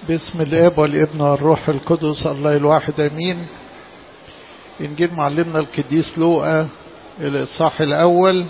باسم الاب والابن والروح القدس الله الواحد امين انجيل معلمنا القديس لوقا الاصحاح الاول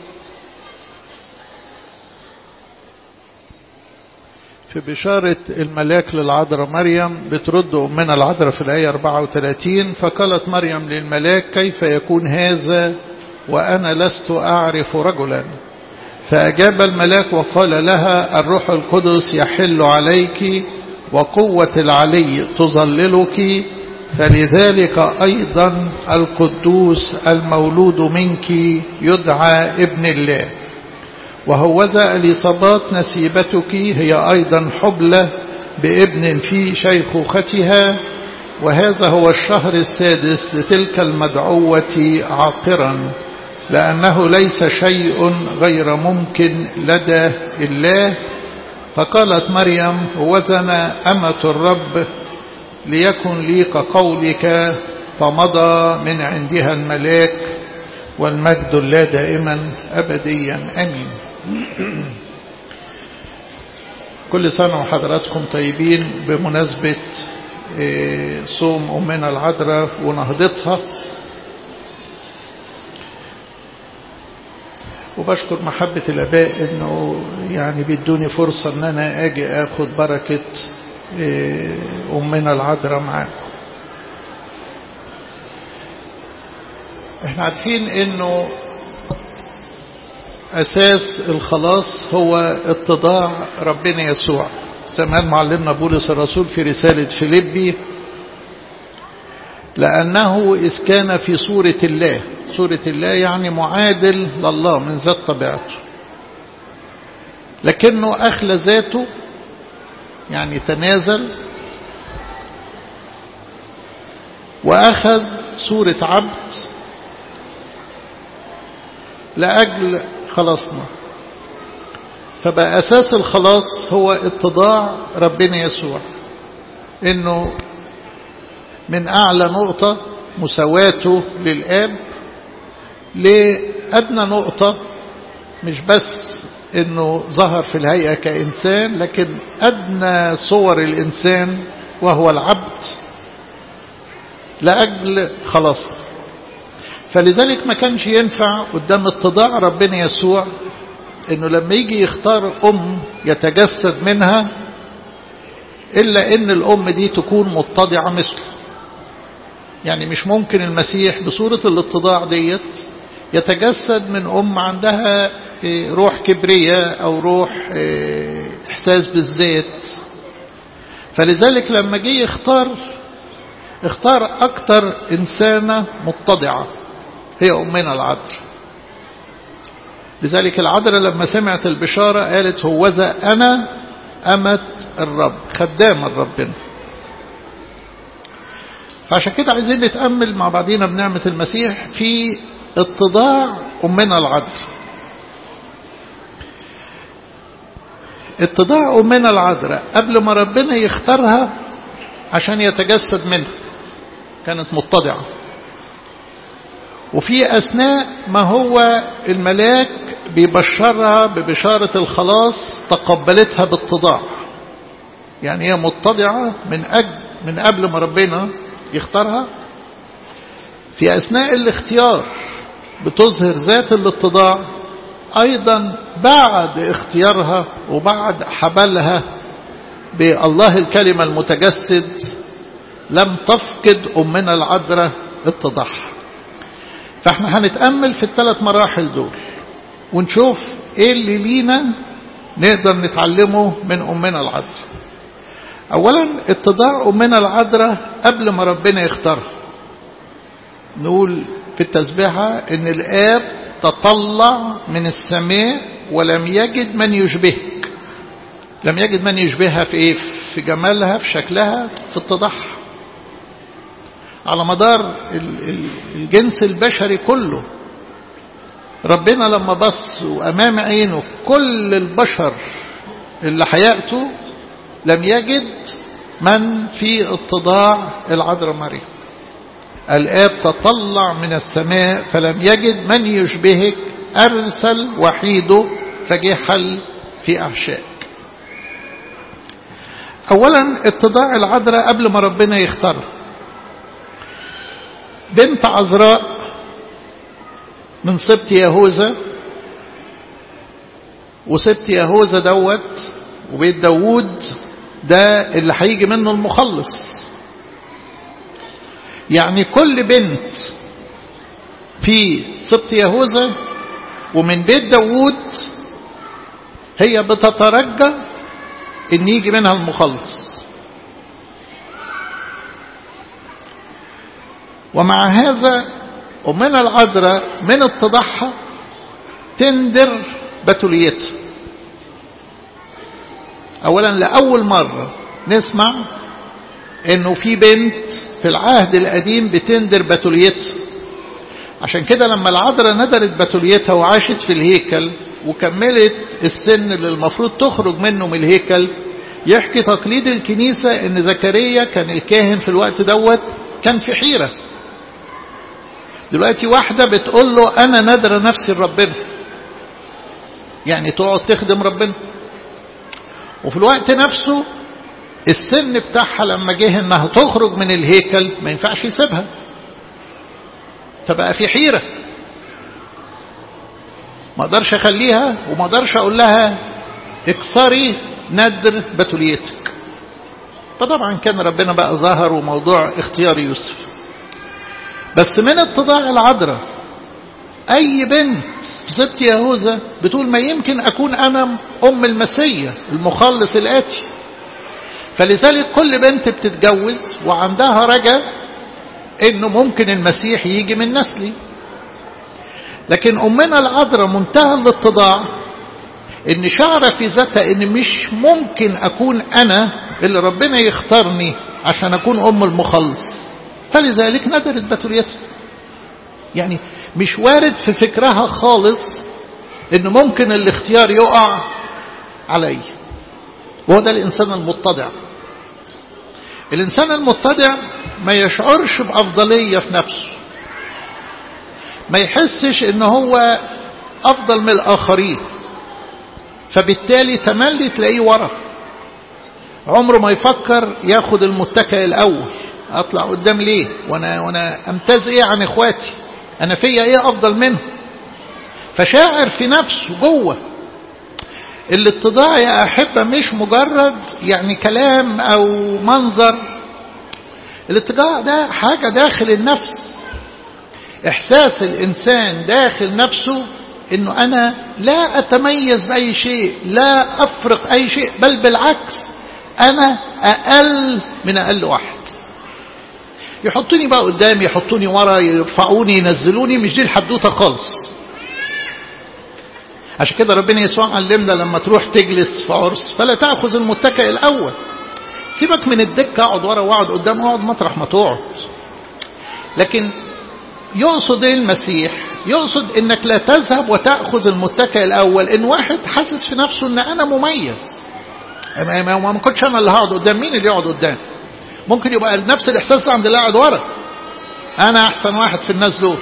في بشارة الملاك للعذراء مريم بترد أمنا العذراء في الآية 34 فقالت مريم للملاك كيف يكون هذا وأنا لست أعرف رجلا فأجاب الملاك وقال لها الروح القدس يحل عليك وقوة العلي تظللك فلذلك أيضا القدوس المولود منك يدعى ابن الله وهوذا اليصابات نسيبتك هي أيضا حبلة بابن في شيخوختها وهذا هو الشهر السادس لتلك المدعوة عاقرا لأنه ليس شيء غير ممكن لدى الله فقالت مريم وزن أمة الرب ليكن لي كقولك فمضى من عندها الملاك والمجد الله دائما أبديا أمين كل سنة وحضراتكم طيبين بمناسبة صوم أمنا العذراء ونهضتها وبشكر محبة الأباء أنه يعني بيدوني فرصة أن أنا أجي أخد بركة أمنا العذراء معاكم احنا عارفين أنه أساس الخلاص هو اتضاع ربنا يسوع زي ما قال معلمنا بولس الرسول في رسالة فيليبي لأنه إذ كان في صورة الله صورة الله يعني معادل لله من ذات طبيعته لكنه أخلى ذاته يعني تنازل وأخذ صورة عبد لأجل خلاصنا فبقى أساس الخلاص هو اتضاع ربنا يسوع إنه من أعلى نقطة مساواته للآب لأدنى نقطة مش بس انه ظهر في الهيئة كإنسان لكن أدنى صور الإنسان وهو العبد لأجل خلاصنا فلذلك ما كانش ينفع قدام اتضاع ربنا يسوع انه لما يجي يختار ام يتجسد منها الا ان الام دي تكون متضعة مثله يعني مش ممكن المسيح بصورة الاتضاع ديت يتجسد من أم عندها روح كبرية أو روح إحساس بالذات فلذلك لما جه يختار اختار أكتر إنسانة متضعة هي أمنا العذراء لذلك العذراء لما سمعت البشارة قالت هوذا أنا أمة الرب خدام ربنا فعشان كده عايزين نتأمل مع بعضينا بنعمة المسيح في اتضاع أمنا العذراء اتضاع أمنا العذراء قبل ما ربنا يختارها عشان يتجسد منها كانت متضعة وفي أثناء ما هو الملاك بيبشرها ببشارة الخلاص تقبلتها باتضاع يعني هي متضعة من أجل من قبل ما ربنا يختارها في أثناء الاختيار بتظهر ذات الاتضاع أيضا بعد اختيارها وبعد حبلها بالله الكلمة المتجسد لم تفقد أمنا العذراء اتضاعها فاحنا هنتأمل في الثلاث مراحل دول ونشوف ايه اللي لينا نقدر نتعلمه من أمنا العذراء أولا اتضاع أمنا العذراء قبل ما ربنا يختارها نقول في التسبيحة ان الآب تطلع من السماء ولم يجد من يشبهك لم يجد من يشبهها في ايه في جمالها في شكلها في اتضاعها على مدار الجنس البشري كله ربنا لما بص وأمام عينه كل البشر اللي هيأتوا لم يجد من في اتضاع العذراء مريم الآب تطلع من السماء فلم يجد من يشبهك أرسل وحيده فجه حل في أحشائك أولا اتضاع العذراء قبل ما ربنا يختارها بنت عذراء من سبط يهوذا وسبط يهوذا دوت وبيت داوود ده اللي هيجي منه المخلص يعني كل بنت في سبط يهوذا ومن بيت داوود هي بتترجى ان يجي منها المخلص ومع هذا أمنا العذراء من اتضاعها تندر بتوليتها أولا لأول مرة نسمع انه في بنت في العهد القديم بتندر بتوليتها عشان كده لما العذراء ندرت بتوليتها وعاشت في الهيكل وكملت السن اللي المفروض تخرج منه من الهيكل يحكي تقليد الكنيسة ان زكريا كان الكاهن في الوقت دوت كان في حيرة دلوقتي واحدة بتقول له انا نادرة نفسي لربنا يعني تقعد تخدم ربنا وفي الوقت نفسه السن بتاعها لما جه انها تخرج من الهيكل ما ينفعش يسيبها فبقى في حيرة ما اقدرش اخليها وما اقدرش اقول لها اكسري ندر بتوليتك فطبعا كان ربنا بقى ظهر وموضوع اختيار يوسف بس من اتضاع العذراء اي بنت في سبت يهوذا بتقول ما يمكن اكون انا ام المسيا المخلص الاتي فلذلك كل بنت بتتجوز وعندها رجاء انه ممكن المسيح يجي من نسلي لكن امنا العذراء منتهى الاتضاع ان شعر في ذاتها ان مش ممكن اكون انا اللي ربنا يختارني عشان اكون ام المخلص فلذلك ندرت بتوليتها يعني مش وارد في فكرها خالص ان ممكن الاختيار يقع علي وهو ده الانسان المتضع الانسان المتضع ما يشعرش بافضليه في نفسه ما يحسش ان هو افضل من الاخرين فبالتالي تملي تلاقيه ورا عمره ما يفكر ياخد المتكئ الاول اطلع قدام ليه وانا وانا امتاز ايه عن اخواتي انا فيا ايه افضل منه فشاعر في نفسه جوه الاتضاع يا احبه مش مجرد يعني كلام او منظر الاتضاع ده حاجه داخل النفس احساس الانسان داخل نفسه انه انا لا اتميز باي شيء لا افرق اي شيء بل بالعكس انا اقل من اقل واحد يحطوني بقى قدام يحطوني ورا يرفعوني ينزلوني مش دي الحدوته خالص عشان كده ربنا يسوع علمنا لما تروح تجلس في عرس فلا تاخذ المتكئ الاول سيبك من الدكه اقعد ورا واقعد قدام اقعد مطرح ما تقعد لكن يقصد ايه المسيح يقصد انك لا تذهب وتاخذ المتكئ الاول ان واحد حاسس في نفسه ان انا مميز ما كنتش انا اللي هقعد قدام مين اللي يقعد قدام ممكن يبقى نفس الاحساس عند اللي قاعد ورا انا احسن واحد في الناس دول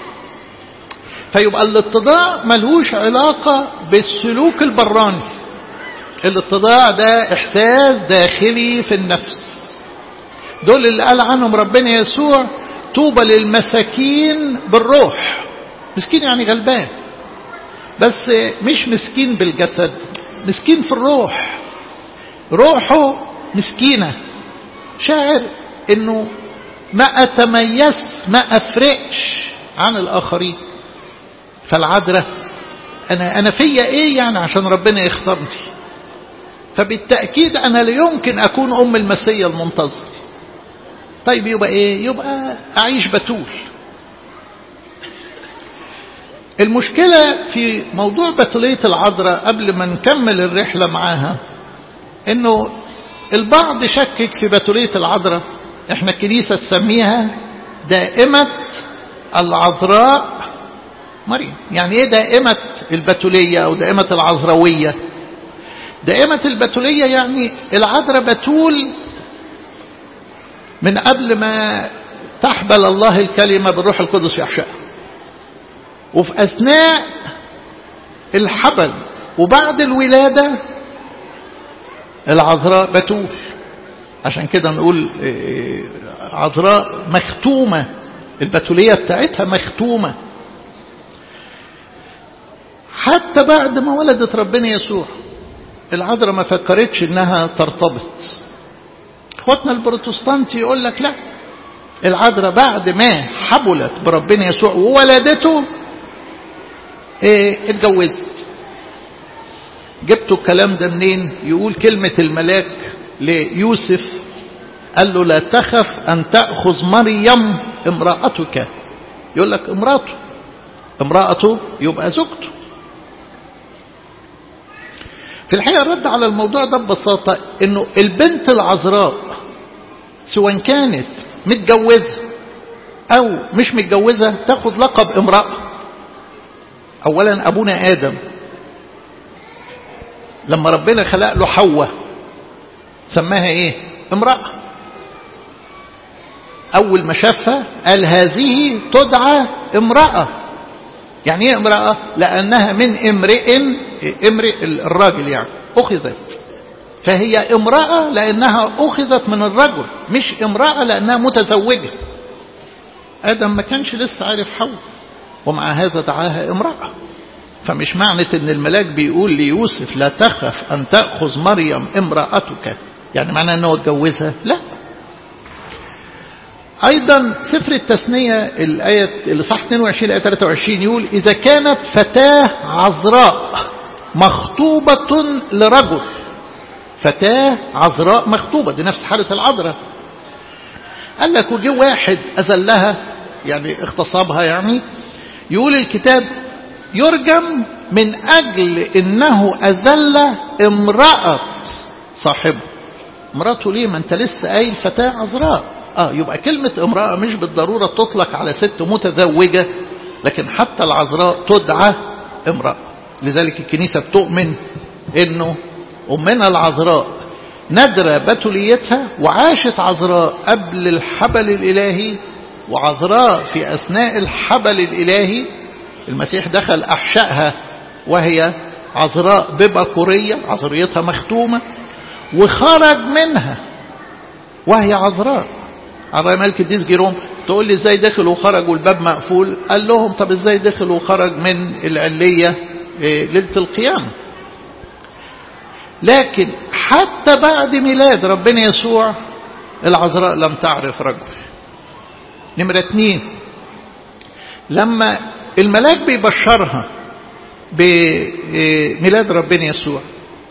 فيبقى الاتضاع ملهوش علاقة بالسلوك البراني الاتضاع ده احساس داخلي في النفس دول اللي قال عنهم ربنا يسوع طوبى للمساكين بالروح مسكين يعني غلبان بس مش مسكين بالجسد مسكين في الروح روحه مسكينة شاعر انه ما اتميز ما افرقش عن الاخرين فالعذراء انا انا فيا ايه يعني عشان ربنا يختارني فبالتاكيد انا لا يمكن اكون ام المسيا المنتظر طيب يبقى ايه يبقى اعيش بتول المشكلة في موضوع بتولية العذراء قبل ما نكمل الرحلة معاها انه البعض شكك في بتولية العذراء احنا الكنيسة تسميها دائمة العذراء مريم يعني ايه دائمة البتولية او دائمة العذراوية دائمة البتولية يعني العذراء بتول من قبل ما تحبل الله الكلمة بالروح القدس يحشاها وفي أثناء الحبل وبعد الولادة العذراء بتول عشان كده نقول عذراء مختومة البتولية بتاعتها مختومة حتى بعد ما ولدت ربنا يسوع العذراء ما فكرتش انها ترتبط اخواتنا البروتستانت يقول لك لا العذراء بعد ما حبلت بربنا يسوع وولدته ايه اتجوزت جبتوا الكلام ده منين يقول كلمة الملاك ليوسف قال له لا تخف أن تأخذ مريم امرأتك يقول لك امرأته امرأته يبقى زوجته في الحقيقة الرد على الموضوع ده ببساطة انه البنت العذراء سواء كانت متجوزة او مش متجوزة تاخد لقب امرأة اولا ابونا ادم لما ربنا خلق له حواء سماها ايه امرأة اول ما شافها قال هذه تدعى امرأة يعني ايه امرأة لانها من امرئ امرئ الراجل يعني اخذت فهي امرأة لانها اخذت من الرجل مش امرأة لانها متزوجة ادم ما كانش لسه عارف حواء ومع هذا دعاها امرأة فمش معنى ان الملاك بيقول ليوسف لا تخف ان تأخذ مريم امرأتك يعني معنى انه اتجوزها لا ايضا سفر التثنية الآية اللي صح 22 آية 23 يقول اذا كانت فتاة عذراء مخطوبة لرجل فتاة عذراء مخطوبة دي نفس حالة العذراء قال لك وجه واحد أذلها يعني اغتصبها يعني يقول الكتاب يرجم من أجل إنه أذل امرأة صاحبه امرأته ليه ما أنت لسه قايل فتاة عذراء آه يبقى كلمة امرأة مش بالضرورة تطلق على ست متزوجة لكن حتى العذراء تدعى امرأة لذلك الكنيسة بتؤمن إنه أمنا العذراء ندرة بتوليتها وعاشت عذراء قبل الحبل الإلهي وعذراء في أثناء الحبل الإلهي المسيح دخل أحشائها وهي عذراء ببكورية عذريتها مختومة وخرج منها وهي عذراء عذراء ملك الديس جيروم تقول لي ازاي دخل وخرج والباب مقفول قال لهم طب ازاي دخل وخرج من العلية ليلة القيامة لكن حتى بعد ميلاد ربنا يسوع العذراء لم تعرف رجل نمرة اتنين لما الملاك بيبشرها بميلاد ربنا يسوع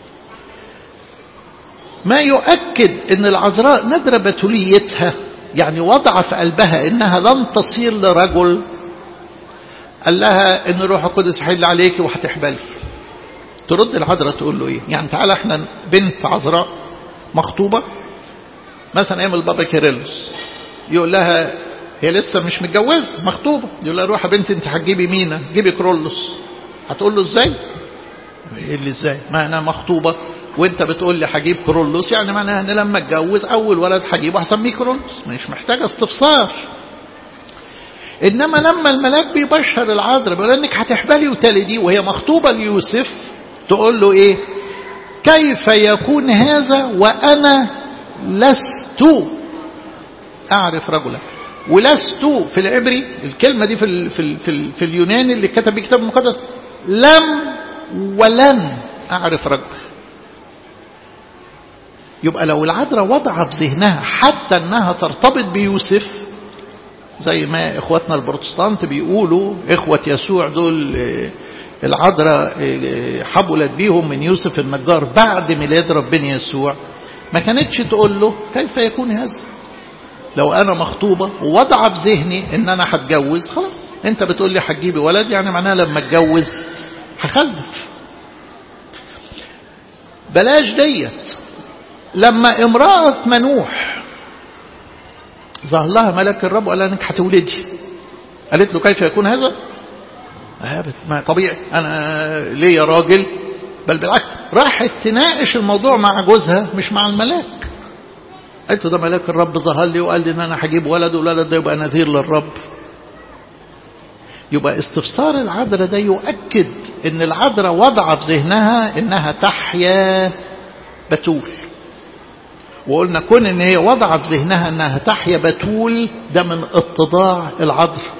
ما يؤكد ان العذراء ندر بتوليتها يعني وضع في قلبها انها لن تصير لرجل قال لها ان الروح القدس حل عليك وهتحبلي ترد العذراء تقول له ايه يعني تعالى احنا بنت عذراء مخطوبة مثلا ايام البابا كيرلس يقول لها هي لسه مش متجوزة مخطوبة يقول لها روح يا بنتي انت هتجيبي مينا جيبي كرولوس هتقول له ازاي ايه اللي ازاي ما انا مخطوبة وانت بتقول لي هجيب كرولوس يعني معناها ان لما اتجوز اول ولد هجيبه هسميه كرولوس مش محتاجة استفسار انما لما الملاك بيبشر العذراء بيقول انك هتحبلي وتلدي وهي مخطوبة ليوسف تقول له ايه كيف يكون هذا وانا لست اعرف رجلا ولست في العبري الكلمة دي في ال في ال في, ال في اليوناني اللي كتب بيه كتاب المقدس لم ولن أعرف رجل يبقى لو العذراء وضع في ذهنها حتى أنها ترتبط بيوسف زي ما إخواتنا البروتستانت بيقولوا إخوة يسوع دول العذراء حبلت بيهم من يوسف النجار بعد ميلاد ربنا يسوع ما كانتش تقول له كيف يكون هذا لو انا مخطوبة ووضع في ذهني ان انا هتجوز خلاص انت بتقول لي هتجيبي ولد يعني معناها لما اتجوز هخلف بلاش ديت لما امرأة منوح ظهر لها ملك الرب وقال انك هتولدي قالت له كيف يكون هذا ما طبيعي انا ليا راجل بل بالعكس راحت تناقش الموضوع مع جوزها مش مع الملاك قلت ده ملاك الرب ظهر لي وقال لي ان انا هجيب ولد والولد ده يبقى نذير للرب يبقى استفسار العذراء ده يؤكد ان العذراء وضع في ذهنها انها تحيا بتول وقلنا كون ان هي وضع في ذهنها انها تحيا بتول ده من اتضاع العذراء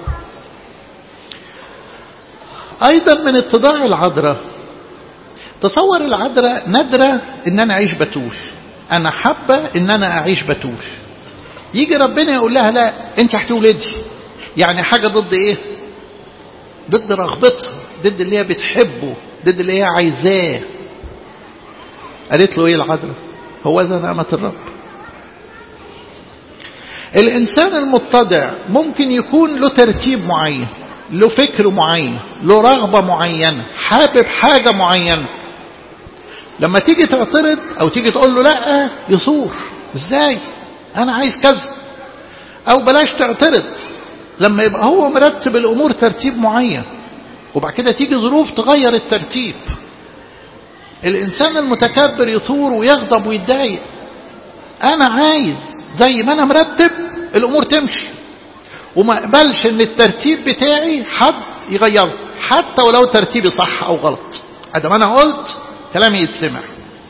ايضا من اتضاع العذراء تصور العذراء نادرة ان انا اعيش بتول انا حابة ان انا اعيش بتول يجي ربنا يقول لها لا انت هتولدي يعني حاجة ضد ايه ضد رغبتها ضد اللي هي بتحبه ضد اللي هي عايزاه قالت له ايه العذراء هو ذا نعمة الرب الإنسان المتضع ممكن يكون له ترتيب معين له فكر معين له رغبة معينة حابب حاجة معينة لما تيجي تعترض أو تيجي تقول له لا يصور ازاي أنا عايز كذا أو بلاش تعترض لما يبقى هو مرتب الأمور ترتيب معين وبعد كده تيجي ظروف تغير الترتيب الإنسان المتكبر يثور ويغضب ويتضايق أنا عايز زي ما أنا مرتب الأمور تمشي وما أقبلش إن الترتيب بتاعي حد يغيره حتى ولو ترتيبي صح أو غلط أدام أنا قلت كلامي يتسمع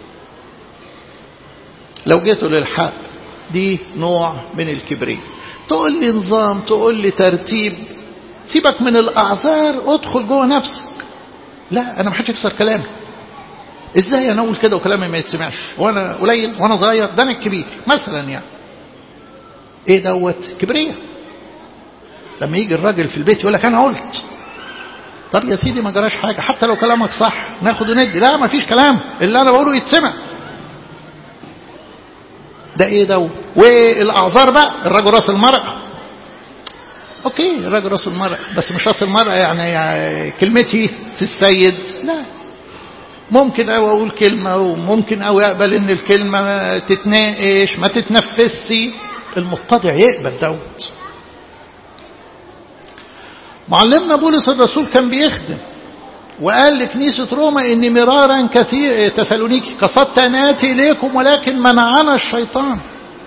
لو جيتوا للحق دي نوع من الكبرياء تقول لي نظام تقول لي ترتيب سيبك من الأعذار ادخل جوه نفسك لا أنا ما حدش يكسر كلامي ازاي انا اقول كده وكلامي ما يتسمعش وانا قليل وانا صغير ده انا الكبير مثلا يعني ايه دوت كبرية لما يجي الراجل في البيت يقول لك انا قلت طب يا سيدي ما جراش حاجة حتى لو كلامك صح ناخد وندي لا ما فيش كلام اللي انا بقوله يتسمع ده ايه دوت والاعذار بقى الراجل راس المرأة اوكي الراجل راس المرأة بس مش راس المرأة يعني, يعني كلمتي السيد لا ممكن أو أقول كلمة وممكن أو يقبل إن الكلمة تتناقش ما تتنفسي المتضع يقبل دوت معلمنا بولس الرسول كان بيخدم وقال لكنيسة روما إن مرارا كثير تسالونيكي قصدت أن آتي إليكم ولكن منعنا الشيطان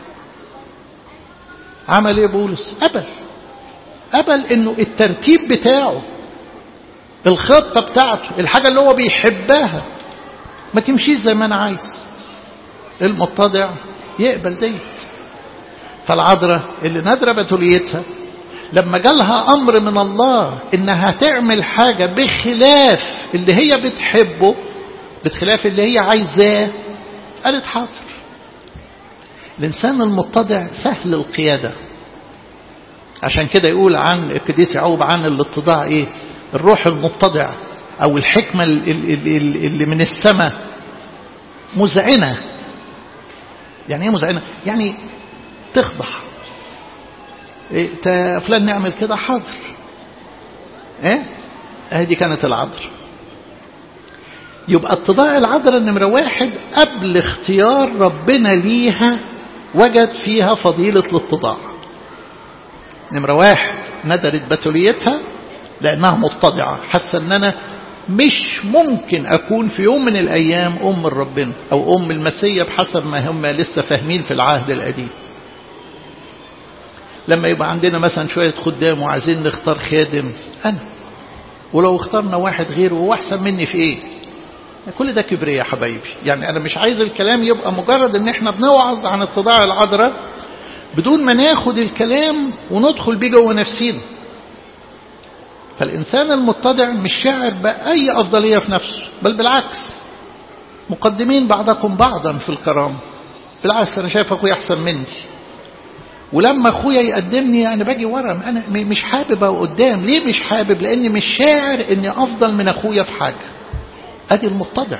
عمل إيه بولس قبل قبل إنه الترتيب بتاعه الخطة بتاعته الحاجة اللي هو بيحبها ما تمشيش زي ما أنا عايز المتضع يقبل ديت فالعذراء اللي نادرة بتوليتها لما جالها أمر من الله إنها تعمل حاجة بخلاف اللي هي بتحبه بخلاف اللي هي عايزاه قالت حاضر الإنسان المتضع سهل القيادة عشان كده يقول عن القديس يعقوب عن الاتضاع ايه الروح المتضع او الحكمة اللي من السماء مزعنة يعني ايه مزعنة يعني تخضع إيه فلان نعمل كده حاضر ايه هذه كانت العذر يبقى اتضاع العذراء نمرة واحد قبل اختيار ربنا ليها وجد فيها فضيلة الاتضاع نمرة واحد ندرت بتوليتها لأنها متضعة حاسة أن أنا مش ممكن أكون في يوم من الأيام أم ربنا أو أم المسيح بحسب ما هم لسه فاهمين في العهد القديم لما يبقى عندنا مثلا شوية خدام وعايزين نختار خادم أنا ولو اخترنا واحد غيره هو أحسن مني في إيه كل ده كبرياء يا حبايبي يعني أنا مش عايز الكلام يبقى مجرد إن إحنا بنوعظ عن اتضاع العذراء بدون ما ناخد الكلام وندخل بيه جوه نفسينا فالإنسان المتضع مش شاعر بأي أفضلية في نفسه بل بالعكس مقدمين بعضكم بعضا في الكرامة بالعكس أنا شايف أخويا أحسن مني ولما أخويا يقدمني أنا باجي ورا أنا مش حابب أو قدام ليه مش حابب لأني مش شاعر أني أفضل من أخويا في حاجة أدي المتضع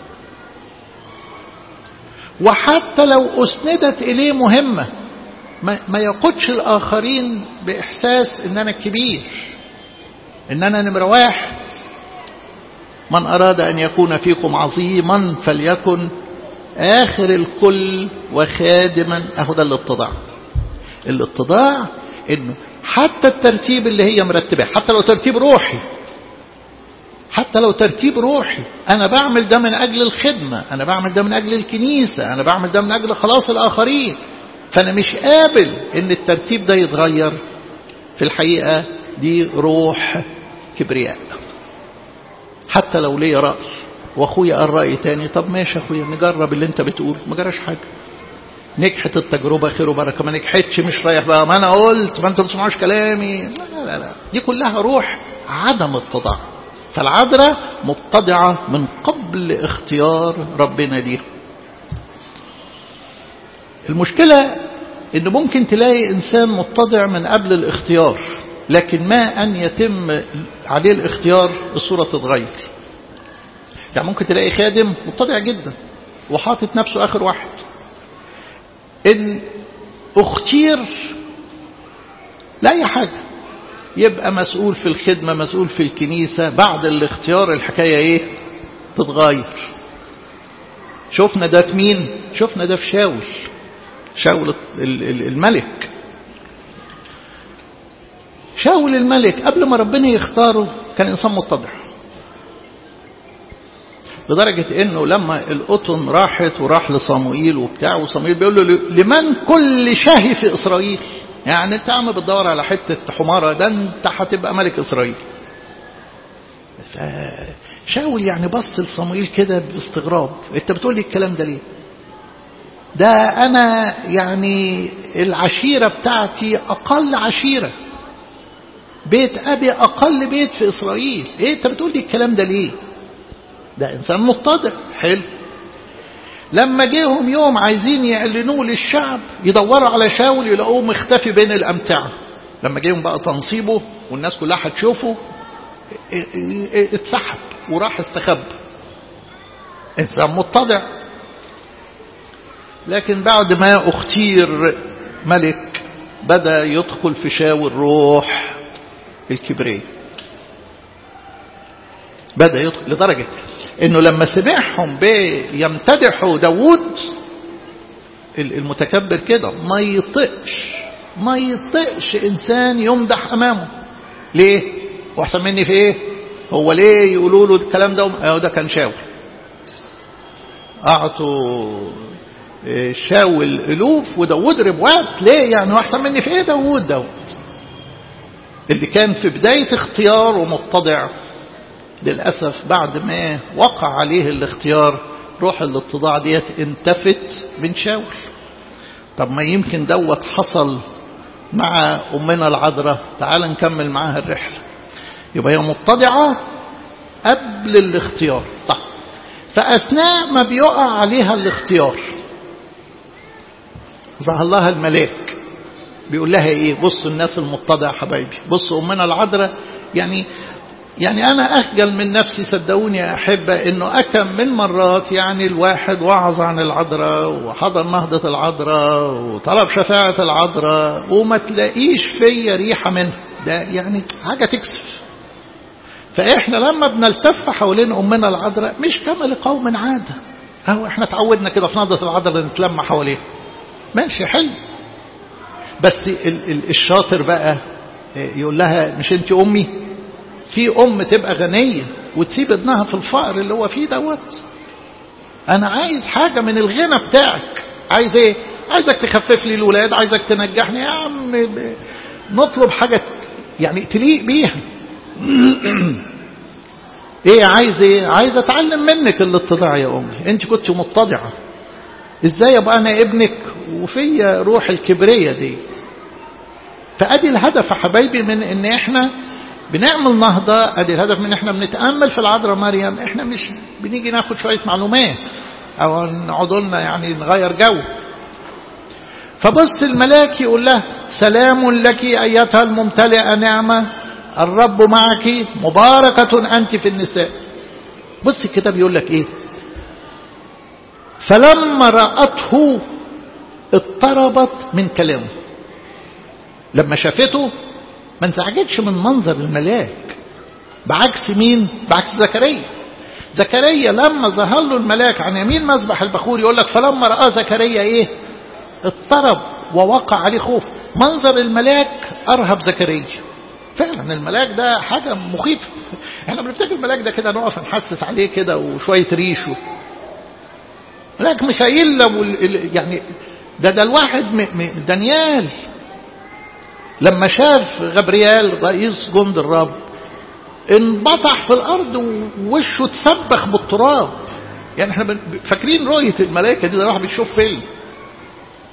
وحتى لو أسندت إليه مهمة ما يقودش الآخرين بإحساس أن أنا كبير ان انا نمرة واحد من اراد ان يكون فيكم عظيما فليكن اخر الكل وخادما اهو ده الاتضاع الاتضاع انه حتى الترتيب اللي هي مرتبه حتى لو ترتيب روحي حتى لو ترتيب روحي انا بعمل ده من اجل الخدمة انا بعمل ده من اجل الكنيسة انا بعمل ده من اجل خلاص الاخرين فانا مش قابل ان الترتيب ده يتغير في الحقيقة دي روح كبرياء حتى لو ليا رأي واخويا قال رأي تاني طب ماشي اخويا نجرب اللي انت بتقول ما جراش حاجة نجحت التجربة خير وبركة ما نجحتش مش رايح بقى ما أنا قلت ما أنتم بتسمعوش كلامي لا لا لا دي كلها روح عدم اتضاع فالعذراء متضعة من قبل اختيار ربنا ليها المشكلة ان ممكن تلاقي انسان متضع من قبل الاختيار لكن ما ان يتم عليه الاختيار الصورة تتغير يعني ممكن تلاقي خادم متضع جدا وحاطط نفسه اخر واحد ان اختير لا اي حاجة يبقى مسؤول في الخدمة مسؤول في الكنيسة بعد الاختيار الحكاية ايه تتغير شفنا ده في مين شفنا ده في شاول شاول الملك شاول الملك قبل ما ربنا يختاره كان إنسان متضع لدرجة انه لما القطن راحت وراح لصموئيل وبتاع وصموئيل بيقول له لمن كل شهي في اسرائيل يعني انت عم بتدور على حتة حمارة ده انت هتبقى ملك اسرائيل فشاول يعني بص لصموئيل كده باستغراب انت بتقول لي الكلام ده ليه ده انا يعني العشيرة بتاعتي اقل عشيرة بيت ابي اقل بيت في اسرائيل ايه انت بتقول لي الكلام ده ليه ده انسان متضع حلو لما جيهم يوم عايزين يعلنوه للشعب يدوروا على شاول يلاقوه مختفي بين الامتعه لما جيهم بقى تنصيبه والناس كلها هتشوفه اتسحب وراح استخبى انسان متضع لكن بعد ما اختير ملك بدا يدخل في شاول روح الكبرياء بدا يدخل لدرجه انه لما سمعهم بيمتدحوا داوود المتكبر كده ما يطقش ما يطقش انسان يمدح امامه ليه واحسن مني في ايه هو ليه يقولوا له الكلام ده اهو ده كان شاول اعطوا شاول الوف وداود ربوات ليه يعني احسن مني في ايه داود داود اللي كان في بداية اختيار ومتضع للأسف بعد ما وقع عليه الاختيار روح الاتضاع ديت انتفت من شاول طب ما يمكن دوت حصل مع أمنا العذراء تعال نكمل معاها الرحلة يبقى هي متضعة قبل الاختيار طب فأثناء ما بيقع عليها الاختيار ظهر لها الملاك بيقول لها ايه بصوا الناس المتضعة حبايبي بصوا أمنا العذراء يعني يعني أنا أخجل من نفسي صدقوني يا أحبة إنه أكم من مرات يعني الواحد وعظ عن العذراء وحضر نهضة العذراء وطلب شفاعة العذراء وما تلاقيش فيا ريحة منها ده يعني حاجة تكسف فإحنا لما بنلتف حوالين أمنا العذراء مش كما لقوم عادة أهو إحنا اتعودنا كده في نهضة العذراء نتلم حواليه ماشي حلو بس الشاطر بقى يقول لها مش انت أمي في أم تبقى غنية وتسيب ابنها في الفقر اللي هو فيه دوت أنا عايز حاجة من الغنى بتاعك عايز إيه؟ عايزك تخفف لي الولاد عايزك تنجحني يا عم نطلب حاجة يعني تليق بيها ايه عايز ايه عايز اتعلم منك الاتضاع يا امي انت كنت متضعه ازاي ابقى انا ابنك وفيا روح الكبريه دي فادي الهدف يا حبايبي من ان احنا بنعمل نهضة ادي الهدف من ان احنا بنتأمل في العذراء مريم احنا مش بنيجي ناخد شوية معلومات او نقعد لنا يعني نغير جو فبص الملاك يقول له سلام لك ايتها الممتلئة نعمة الرب معك مباركة انت في النساء بص الكتاب يقول لك ايه فلما رأته اضطربت من كلامه لما شافته ما انزعجتش من منظر الملاك بعكس مين بعكس زكريا زكريا لما ظهر له الملاك عن يمين مذبح البخور يقول لك فلما رأى زكريا ايه اضطرب ووقع عليه خوف منظر الملاك ارهب زكريا فعلا الملاك ده حاجة مخيفة احنا بنفتكر الملاك ده كده نقف نحسس عليه كده وشوية ريشه ملاك ميخائيل لو يعني ده ده الواحد دانيال لما شاف غبريال رئيس جند الرب انبطح في الارض ووشه اتسبخ بالتراب يعني احنا فاكرين رؤيه الملائكه دي ده الواحد بيشوف فيلم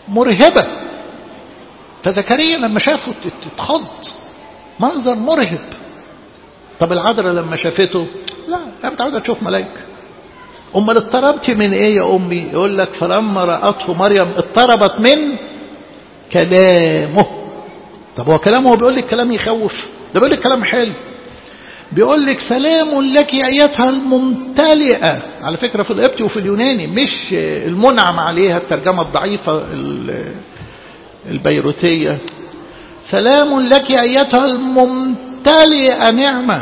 مرهبة فزكريا لما شافه اتخض منظر مرهب طب العذراء لما شافته لا هي متعودة تشوف ملائكة امال اضطربتي من ايه يا امي يقول لك فلما رأته مريم اضطربت من كلامه طب هو كلامه هو بيقول لك كلام يخوف ده بيقول لك كلام حلو بيقول لك سلام لك ايتها الممتلئه على فكره في القبطي وفي اليوناني مش المنعم عليها الترجمه الضعيفه البيروتيه سلام لك ايتها الممتلئه نعمه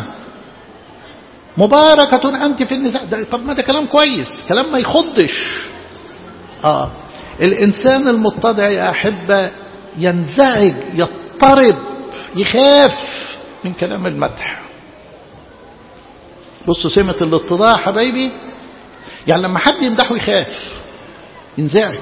مباركة أنت في النساء ده طب ما ده كلام كويس كلام ما يخضش آه الإنسان المتضع يا أحبة ينزعج يضطرب يخاف من كلام المدح بصوا سمة الاتضاع حبايبي يعني لما حد يمدحه يخاف ينزعج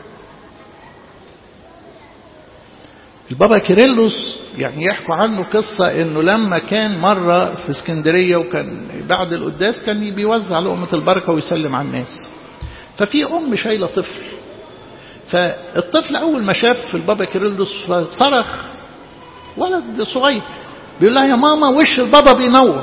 البابا كيرلس يعني يحكوا عنه قصة انه لما كان مرة في اسكندرية وكان بعد القداس كان بيوزع لقمة البركة ويسلم على الناس ففي ام شايلة طفل فالطفل اول ما شاف البابا كيرلس فصرخ ولد صغير بيقول لها يا ماما وش البابا بينور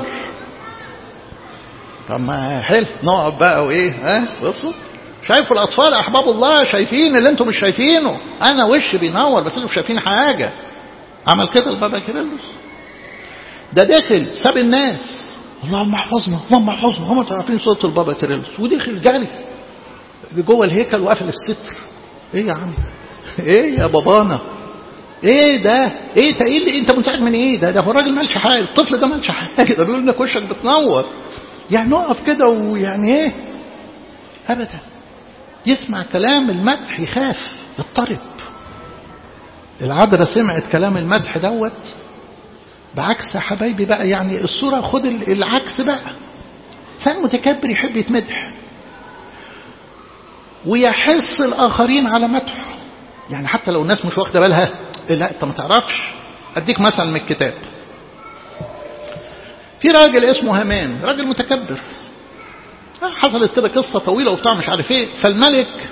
طب ما حلو نقعد بقى وايه ها بصوا شايفوا الاطفال احباب الله شايفين اللي انتم مش شايفينه انا وش بينور بس انتم مش شايفين حاجه عمل كده البابا كيرلس ده داخل ساب الناس اللهم احفظنا اللهم احفظنا هم عارفين صوره البابا كيرلس ودخل جري جوه الهيكل وقفل الستر ايه يا عم ايه يا بابانا ايه ده ايه ده ايه اللي انت منزعج من ايه ده ده هو الراجل مالش حاجه الطفل ده مالش حاجه ده بيقول انك وشك بتنور يعني نقف كده ويعني ايه ابدا يسمع كلام المدح يخاف يضطرب العذراء سمعت كلام المدح دوت بعكس يا حبايبي بقى يعني الصورة خد العكس بقى إنسان متكبر يحب يتمدح ويحث الآخرين على مدحه يعني حتى لو الناس مش واخدة بالها لا أنت ما تعرفش أديك مثلا من الكتاب في راجل اسمه هامان راجل متكبر حصلت كده قصة طويلة وبتاع مش عارف ايه فالملك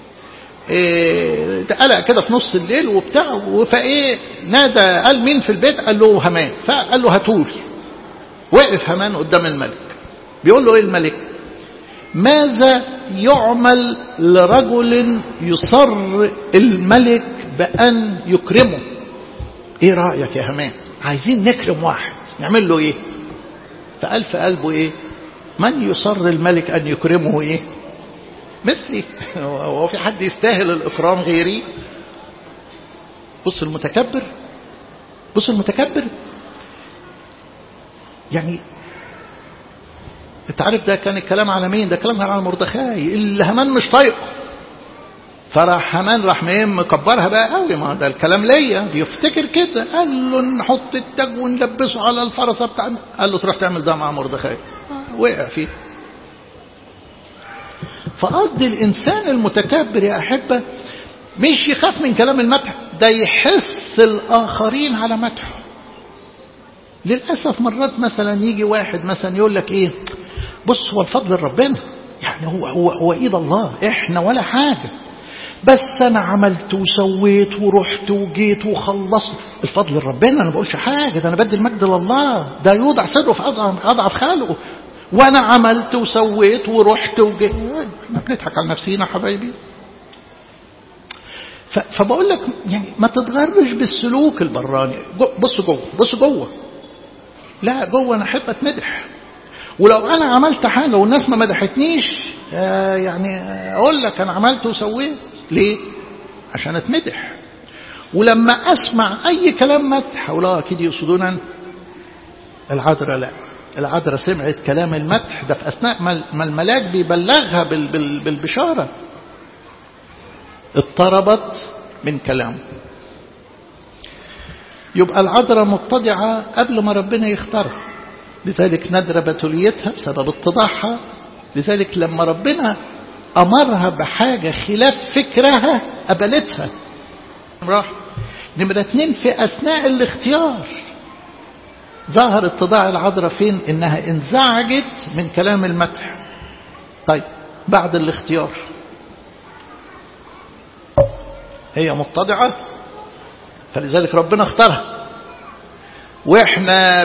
إيه قلق كده في نص الليل وبتاع فايه نادى قال مين في البيت قال له همان فقال له هاتولي وقف همان قدام الملك بيقول له ايه الملك ماذا يعمل لرجل يصر الملك بأن يكرمه ايه رأيك يا همان عايزين نكرم واحد نعمل له ايه فقال في قلبه ايه من يصر الملك أن يكرمه إيه مثلي هو في حد يستاهل الإكرام غيري بص المتكبر بص المتكبر يعني انت عارف ده كان الكلام على مين ده كلام على مردخاي اللي همان مش طايقه فراح همان راح مين مكبرها بقى قوي ما ده الكلام ليا بيفتكر كده قال له نحط التاج ونلبسه على الفرسه بتاعنا قال له تروح تعمل ده مع مردخاي وقع فيه فقصد الإنسان المتكبر يا أحبة مش يخاف من كلام المدح ده يحث الآخرين على مدحه للأسف مرات مثلا يجي واحد مثلا يقول لك إيه بص هو الفضل ربنا يعني هو, هو, هو إيد الله إحنا ولا حاجة بس أنا عملت وسويت ورحت وجيت وخلصت الفضل ربنا أنا بقولش حاجة ده أنا بدي المجد لله ده يوضع صدره في أضعف خلقه وانا عملت وسويت ورحت وجيت احنا بنضحك على نفسينا حبايبي فبقول لك يعني ما تتغرش بالسلوك البراني بص جوه بص جوه لا جوه انا احب اتمدح ولو انا عملت حاجه والناس ما مدحتنيش آه يعني اقول لك انا عملت وسويت ليه عشان اتمدح ولما اسمع اي كلام مدح اقول اه اكيد يقصدون العذراء لا العذراء سمعت كلام المدح ده في أثناء ما الملاك بيبلغها بالبشارة اضطربت من كلامه يبقى العذراء متضعة قبل ما ربنا يختارها لذلك ندر بتوليتها بسبب اتضاعها لذلك لما ربنا أمرها بحاجة خلاف فكرها قبلتها راح نمرة اتنين في أثناء الاختيار ظهر اتضاع العذراء فين انها انزعجت من كلام المدح طيب بعد الاختيار هي متضعة فلذلك ربنا اختارها واحنا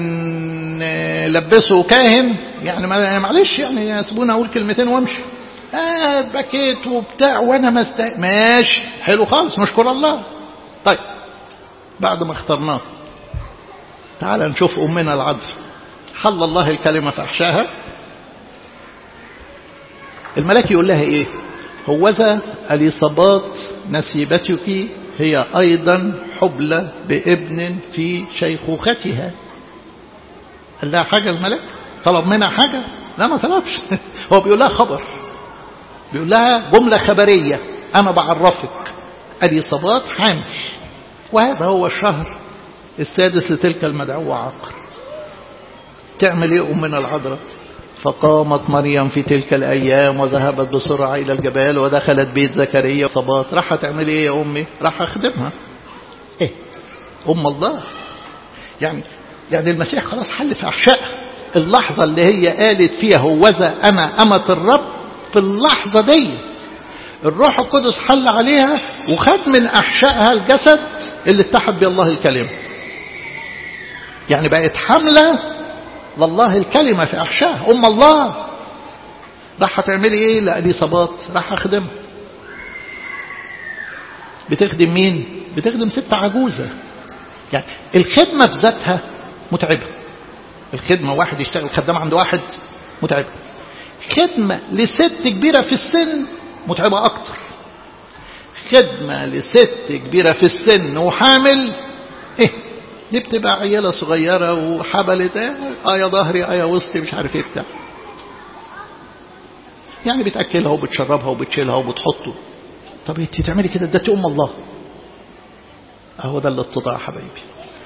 بنلبسه كاهن يعني معلش يعني سيبوني اقول كلمتين وامشي آه بكيت وبتاع وانا ما است... ماشي حلو خالص نشكر الله طيب بعد ما اخترناه تعال نشوف امنا العذراء حل الله الكلمة في أحشاها الملاك يقول لها ايه هوذا اليصابات نسيبتك هي أيضا حبلى بابن في شيخوختها قال لها حاجة الملك طلب منها حاجة لا ما طلبش هو بيقول لها خبر بيقول لها جملة خبرية أنا بعرفك اليصابات حامل وهذا هو الشهر السادس لتلك المدعوة عقر تعمل ايه أمنا العذراء فقامت مريم في تلك الأيام وذهبت بسرعة إلى الجبال ودخلت بيت زكريا صبات راح تعمل إيه يا أمي راح أخدمها إيه أم الله يعني يعني المسيح خلاص حل في أحشائها اللحظة اللي هي قالت فيها هوذا أنا أمة الرب في اللحظة ديت الروح القدس حل عليها وخد من أحشائها الجسد اللي اتحد بالله الكلمة يعني بقت حملة لله الكلمة في أحشاء أم الله راح تعملي إيه لأليصابات راح أخدم بتخدم مين بتخدم ست عجوزة يعني الخدمة في ذاتها متعبة الخدمة واحد يشتغل خدام عند واحد متعبة خدمة لست كبيرة في السن متعبة أكتر خدمة لست كبيرة في السن وحامل إيه دي بتبقى عيالة صغيرة وحبلت اه يا ظهري اه يا وسطي مش عارف ايه بتاع يعني بتأكلها وبتشربها وبتشيلها وبتحطه طب انت تعملي كده ده أم الله اهو ده الاتضاع حبايبي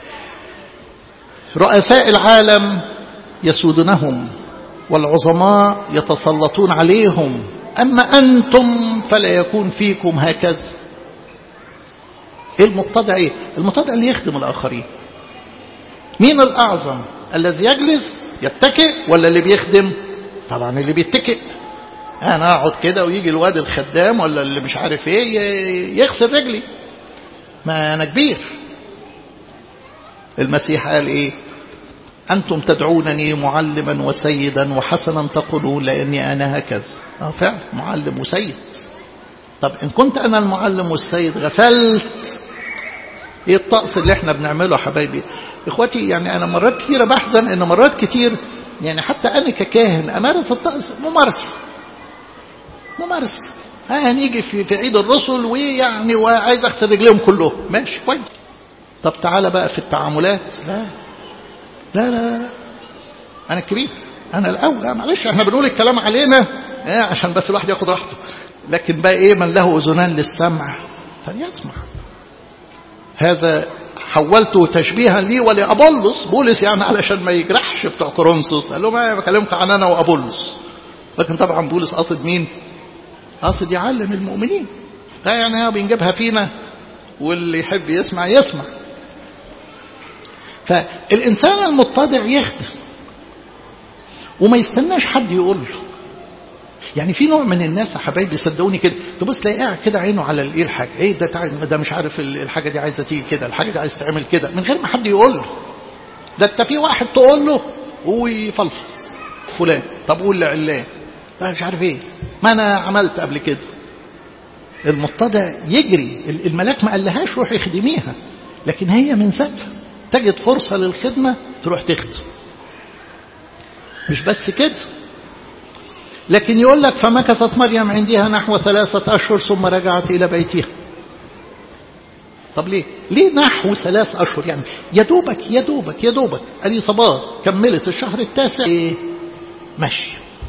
رؤساء العالم يسودونهم والعظماء يتسلطون عليهم أما أنتم فلا يكون فيكم هكذا ايه المتضع ايه المتضع اللي يخدم الآخرين مين الأعظم الذي يجلس يتكئ ولا اللي بيخدم طبعا اللي بيتكئ انا اقعد كده ويجي الواد الخدام ولا اللي مش عارف ايه يغسل رجلي ما انا كبير المسيح قال ايه أنتم تدعونني معلما وسيدا وحسنا تقولون لأني أنا هكذا اه فعلا معلم وسيد طب إن كنت أنا المعلم والسيد غسلت إيه الطقس اللي احنا بنعمله حبايبي إخواتي يعني أنا مرات كثيرة بحزن إن مرات كتير يعني حتى أنا ككاهن أمارس الطقس ممارسة ممارسة ها هنيجي في, في عيد الرسل ويعني وعايز أغسل رجليهم كلهم ماشي كويس طب تعالى بقى في التعاملات لا لا لا لا أنا الكبير أنا الأول معلش احنا بنقول الكلام علينا ايه عشان بس الواحد ياخد راحته لكن بقى إيه من له أذنان للسمع فليسمع هذا حولته تشبيها لي ولأبولس بولس يعني علشان ما يجرحش بتوع كورنثوس قال لهم انا بكلمك عن أنا وأبولس لكن طبعا بولس قصد مين قصد يعلم المؤمنين لا يعني بنجيبها فينا واللي يحب يسمع يسمع فالإنسان المتضع يخدم وما يستناش حد يقول له يعني في نوع من الناس يا حبايبي صدقوني كده تبص تلاقي قاعد كده عينه على الايه الحاجه ايه ده تعال ده مش عارف الحاجه دي عايزه تيجي كده الحاجه دي عايزه تعمل كده من غير ما حد يقول له ده انت في واحد تقول له ويفلفص فلان طب قول لعلان ده مش عارف ايه ما انا عملت قبل كده المتضع يجري الملاك ما قالهاش روح يخدميها لكن هي من ذاتها تجد فرصة للخدمة تروح تخدم مش بس كده لكن يقول لك فمكثت مريم عندها نحو ثلاثة أشهر ثم رجعت إلى بيتها طب ليه ليه نحو ثلاث أشهر يعني يا دوبك يا دوبك يا دوبك اليصابات كملت الشهر التاسع إيه ماشي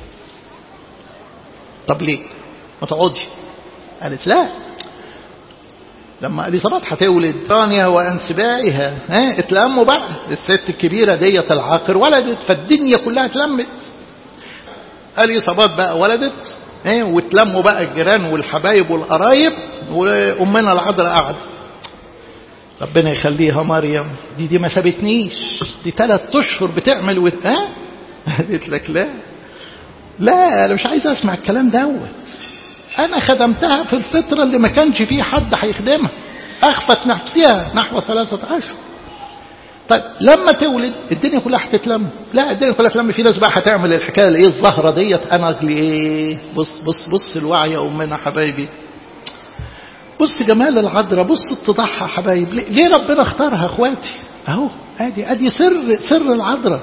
طب ليه ما تقعدي قالت لا لما اليصابات هتولد ثانية وانسبائها ها اتلموا بقى الست الكبيرة ديت العاقر ولدت فالدنيا كلها اتلمت اليصابات بقى ولدت ها واتلموا بقى الجيران والحبايب والقرايب وامنا العذراء قعدت ربنا يخليها مريم دي دي ما سابتنيش دي ثلاث اشهر بتعمل وت... ها قالت لك لا لا انا مش عايز اسمع الكلام دوت أنا خدمتها في الفترة اللي ما كانش فيه حد هيخدمها أخفت نفسها نحو ثلاثة أشهر طيب لما تولد الدنيا كلها هتتلم لا الدنيا كلها هتتلم في ناس بقى هتعمل الحكايه اللي ايه الزهره ديت انا اجلي ايه بص بص بص الوعي يا امنا حبايبي بص جمال العذراء بص اتضاحها حبايب ليه ربنا اختارها اخواتي اهو ادي ادي سر سر العذراء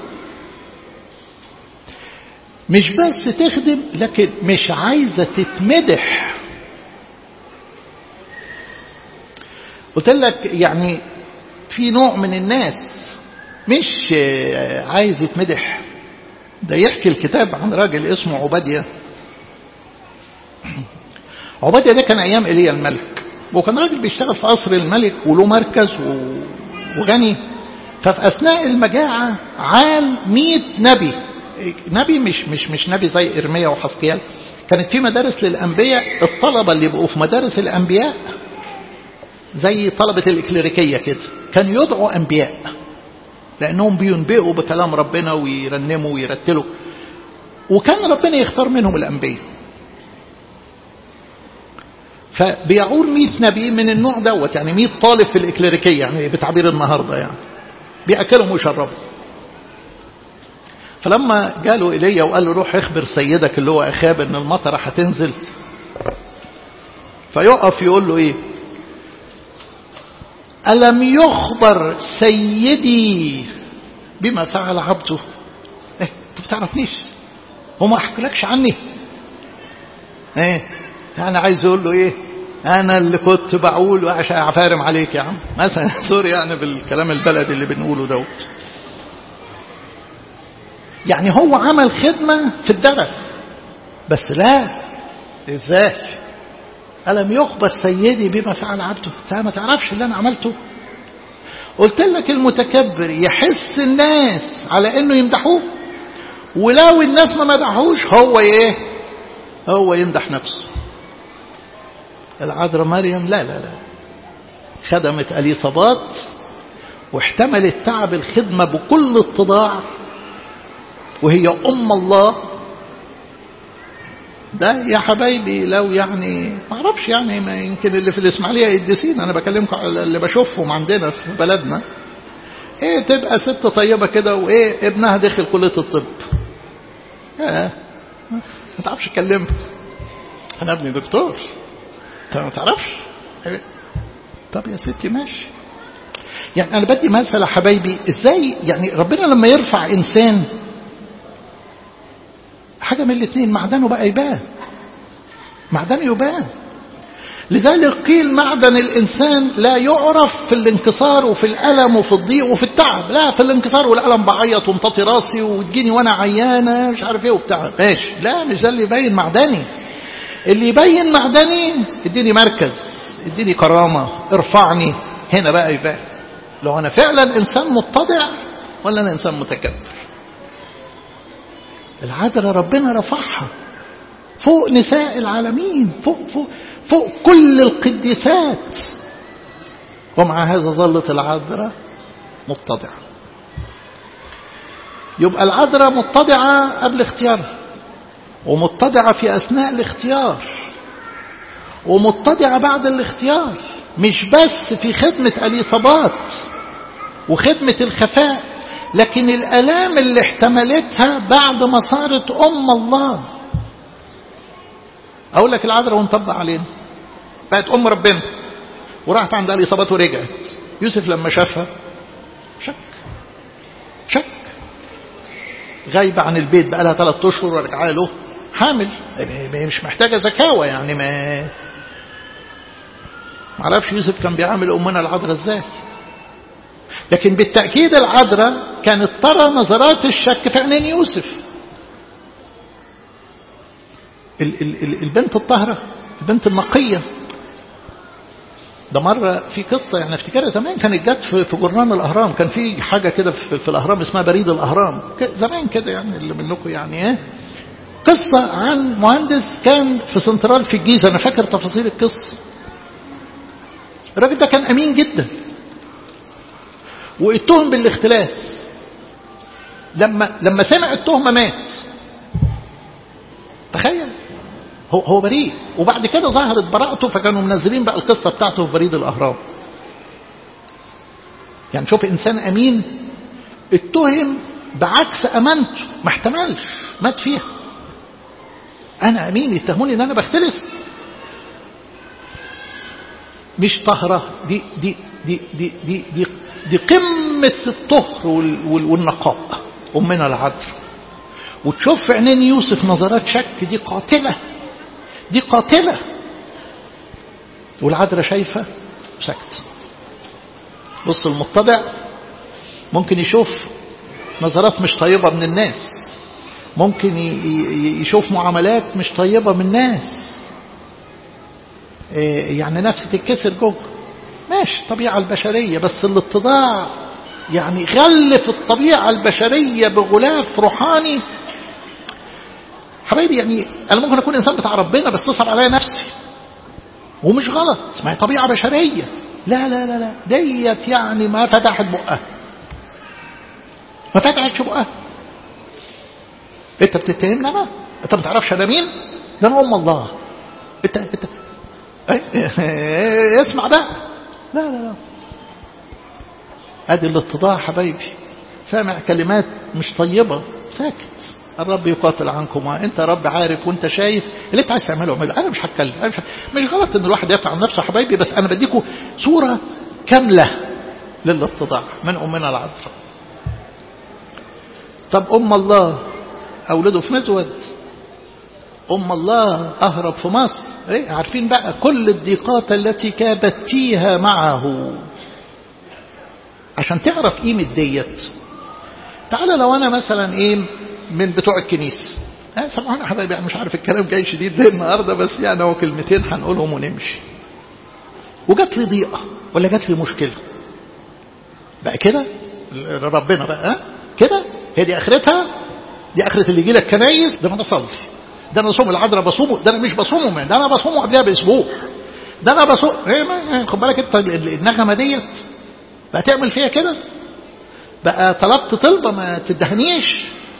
مش بس تخدم لكن مش عايزه تتمدح قلت لك يعني في نوع من الناس مش عايز يتمدح ده يحكي الكتاب عن راجل اسمه عبادية عبادية ده كان أيام إيليا الملك وكان راجل بيشتغل في قصر الملك وله مركز وغني ففي أثناء المجاعة عال مئة نبي نبي مش مش مش نبي زي إرميا وحسقيال كانت في مدارس للأنبياء الطلبة اللي بقوا في مدارس الأنبياء زي طلبة الإكليريكية كده كان يدعوا أنبياء لأنهم بينبئوا بكلام ربنا ويرنموا ويرتلوا وكان ربنا يختار منهم الأنبياء فبيعول 100 نبي من النوع دوت يعني 100 طالب في الإكليريكية يعني بتعبير النهاردة يعني بيأكلهم ويشربهم فلما جاله إيليا وقال له روح اخبر سيدك اللي هو أخاب إن المطرة هتنزل فيقف يقول له إيه ألم يخبر سيدي بما فعل عبده إيه أنت بتعرفنيش هو ما حكلكش عني إيه أنا عايز أقول له إيه أنا اللي كنت بقول عشان أعفارم عليك يا عم مثلا سوري يعني بالكلام البلدي اللي بنقوله دوت يعني هو عمل خدمة في الدرج بس لا ازاي ألم يخبر سيدي بما فعل عبده انت ما تعرفش اللي أنا عملته قلت لك المتكبر يحس الناس على انه يمدحوه ولو الناس ما مدحوش هو ايه هو يمدح نفسه العذراء مريم لا لا لا خدمت اليصابات واحتملت تعب الخدمة بكل اتضاع وهي أم الله ده يا حبايبي لو يعني ما اعرفش يعني ما يمكن اللي في الاسماعيليه يدسين انا بكلمكم على اللي بشوفهم عندنا في بلدنا ايه تبقى ست طيبه كده وايه ابنها دخل كليه الطب ايه ما تعرفش تكلمها انا ابني دكتور انت ما تعرفش طب يا ستي ماشي يعني انا بدي مثل يا حبايبي ازاي يعني ربنا لما يرفع انسان حاجة من الاثنين معدنه بقى يبان معدنه يبان لذلك قيل معدن الإنسان لا يعرف في الانكسار وفي الألم وفي الضيق وفي التعب لا في الانكسار والألم بعيط ومططي راسي وتجيني وأنا عيانة مش عارف إيه وبتاع ماشي لا مش ده اللي يبين معدني اللي يبين معدني اديني مركز اديني كرامة ارفعني هنا بقى يبان لو أنا فعلا إنسان متضع ولا أنا إنسان متكبر العذراء ربنا رفعها فوق نساء العالمين فوق, فوق, فوق كل القديسات ومع هذا ظلت العذراء متضعة يبقى العذراء متضعة قبل اختيارها ومتضعة في أثناء الاختيار ومتضعة بعد الاختيار مش بس في خدمة اليصابات وخدمة الخفاء لكن الآلام اللي احتملتها بعد ما صارت أم الله أقول لك العذراء ونطبق علينا بقت أم ربنا وراحت عند الإصابات ورجعت يوسف لما شافها شك شك غايبة عن البيت بقى لها ثلاث أشهر ورجع له حامل مش محتاجة زكاوة يعني ما معرفش يوسف كان بيعامل أمنا العذراء ازاي لكن بالتأكيد العذراء كانت ترى نظرات الشك في عينين يوسف ال ال ال البنت الطاهرة البنت النقية ده مرة في قصة يعني افتكرها زمان كانت جت في, في جرنان الأهرام كان في حاجة كده في, في الأهرام اسمها بريد الأهرام زمان كده يعني اللي منكم يعني ايه قصة عن مهندس كان في سنترال في الجيزة أنا فاكر تفاصيل القصة الراجل ده كان أمين جدا واتهم بالاختلاس لما لما سمع التهمه مات تخيل هو هو بريء وبعد كده ظهرت براءته فكانوا منزلين بقى القصة بتاعته في بريد الأهرام يعني شوف إنسان أمين اتهم بعكس أمانته ما احتملش مات فيها أنا أمين يتهموني إن أنا بختلس مش طهرة دي دي دي دي دي دي, دي قمة الطهر والنقاء أمنا العذراء وتشوف في عينين يوسف نظرات شك دي قاتلة دي قاتلة والعذراء شايفة سكت بص المتضع ممكن يشوف نظرات مش طيبة من الناس ممكن يشوف معاملات مش طيبة من الناس يعني نفسي تتكسر جوه ماشي الطبيعة البشرية بس الاتضاع يعني غلف الطبيعة البشرية بغلاف روحاني حبايبي يعني أنا ممكن أكون إنسان بتاع ربنا بس تصعب عليا نفسي ومش غلط ما هي طبيعة بشرية لا لا لا لا ديت يعني ما فتحت بقها ما فتحتش بقها انت بتتهمني انا انت ما تعرفش انا مين ده انا ام الله انت انت اسمع بقى لا لا لا ادي الاتضاع حبايبي سامع كلمات مش طيبة ساكت الرب يقاتل عنكم انت يا رب عارف وانت شايف اللي انت عايز تعمله اعمله انا مش هتكلم انا مش, مش غلط ان الواحد يدافع عن نفسه حبايبي بس انا بديكم صورة كاملة للاتضاع من امنا العذراء طب ام الله اولاده في مزود ام الله اهرب في مصر ايه عارفين بقى كل الضيقات التي كابتيها معه عشان تعرف قيمة ديت تعالى لو انا مثلا ايه من بتوع الكنيسة اه سامحونا حبايبي مش عارف الكلام جاي شديد ليه النهارده بس يعني هو كلمتين هنقولهم ونمشي وجات لي ضيقه ولا جات لي مشكله بقى كده ربنا بقى كده هي دي اخرتها دي اخره اللي يجي لك كنايس ده انا بصلي ده انا بصوم العذراء بصومه ده انا مش بصومه من ده انا بصومه قبلها باسبوع ده انا بصوم ايه خد بالك انت النغمه ديت بقى تعمل فيها كده بقى طلبت طلبه ما تدهنيش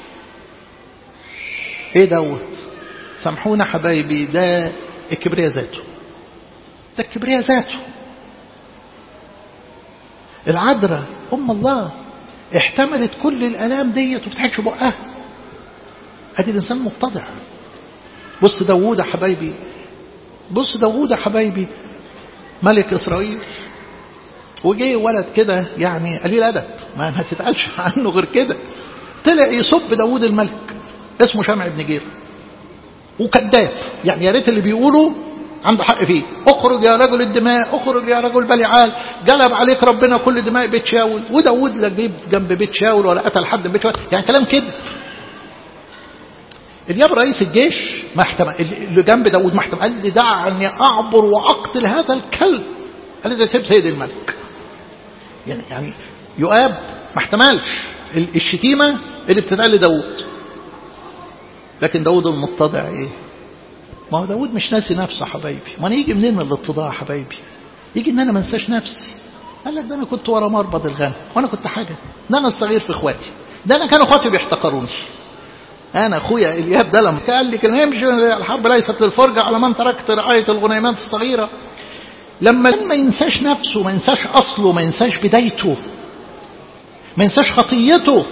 ايه دوت سامحونا حبايبي ده الكبرياء ذاته ده الكبرياء ذاته العذراء ام الله احتملت كل الالام ديت وفتحتش بقها ادي الانسان متضع بص داوود يا حبايبي بص داوود يا حبايبي ملك اسرائيل وجه ولد كده يعني قليل ادب ما ما تتقالش عنه غير كده طلع يصب داوود الملك اسمه شمع بن جير وكذاب يعني يا ريت اللي بيقوله عنده حق فيه اخرج يا رجل الدماء اخرج يا رجل بلعال جلب عليك ربنا كل دماء بيت شاول وداود لا جيب جنب بيت شاول ولا قتل حد من بيت شاول يعني كلام كده الياب رئيس الجيش ما احتمل اللي جنب داود ما احتمل قال لي دعني اعبر واقتل هذا الكلب قال لي زي سيب سيد الملك يعني يعني يؤاب ما احتملش الشتيمه اللي بتتقال لداود لكن داود المتضع ايه ما هو داود مش ناسي نفسه حبايبي ما انا يجي منين الاتضاع حبايبي يجي ان انا ما انساش نفسي قال لك ده انا كنت ورا مربض الغنم وانا كنت حاجه ده انا الصغير في اخواتي ده انا كانوا اخواتي بيحتقروني انا اخويا الياب ده لما قال لي كان يمشي الحرب ليست للفرجه على من تركت رعايه الغنيمات الصغيره لما ما ينساش نفسه ما ينساش اصله ما ينساش بدايته ما ينساش خطيته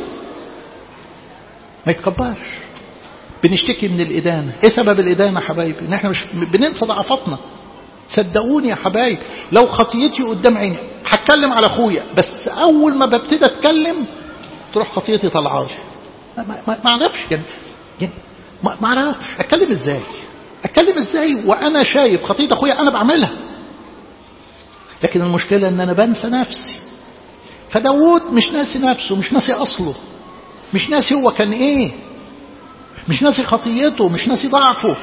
ما يتكبرش بنشتكي من الإدانة إيه سبب الإدانة يا حبايبي إن إحنا مش بننسى ضعفاتنا صدقوني يا حبايب لو خطيتي قدام عيني هتكلم على أخويا بس أول ما ببتدي أتكلم تروح خطيتي طالعه لي ما, ما, ما أعرفش يعني, يعني ما, ما أعرفش أتكلم إزاي أتكلم إزاي وأنا شايف خطية أخويا أنا بعملها لكن المشكلة إن أنا بنسى نفسي فداود مش ناسي نفسه مش ناسي أصله مش ناسي هو كان إيه مش ناسي خطيته مش ناسي ضعفه